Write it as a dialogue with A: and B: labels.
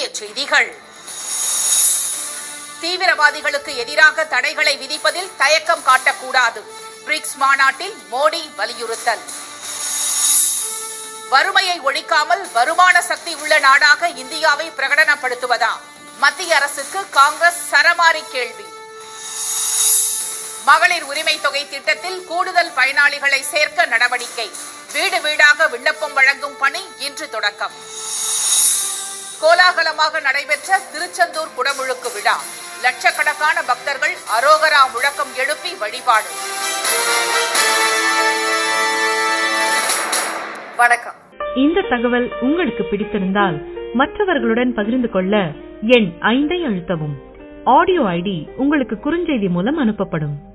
A: முக்கிய செய்திகள் தீவிரவாதிகளுக்கு எதிராக தடைகளை விதிப்பதில் தயக்கம் காட்டக்கூடாது பிரிக்ஸ் மாநாட்டில் மோடி வலியுறுத்தல் வறுமையை ஒழிக்காமல் வருமான சக்தி உள்ள நாடாக இந்தியாவை பிரகடனப்படுத்துவதா மத்திய அரசுக்கு காங்கிரஸ் சரமாரி கேள்வி மகளிர் உரிமை தொகை திட்டத்தில் கூடுதல் பயனாளிகளை சேர்க்க நடவடிக்கை வீடு வீடாக விண்ணப்பம் வழங்கும் பணி இன்று தொடக்கம் கோலாகலமாக நடைபெற்ற திருச்செந்தூர் குடமுழுக்கு விழா லட்சக்கணக்கான பக்தர்கள் அரோகரா முழக்கம் எழுப்பி வழிபாடு
B: வணக்கம்
C: இந்த தகவல் உங்களுக்கு பிடித்திருந்தால் மற்றவர்களுடன் பகிர்ந்து கொள்ள எண் ஐந்தை அழுத்தவும் ஆடியோ ஐடி உங்களுக்கு குறுஞ்செய்தி மூலம் அனுப்பப்படும்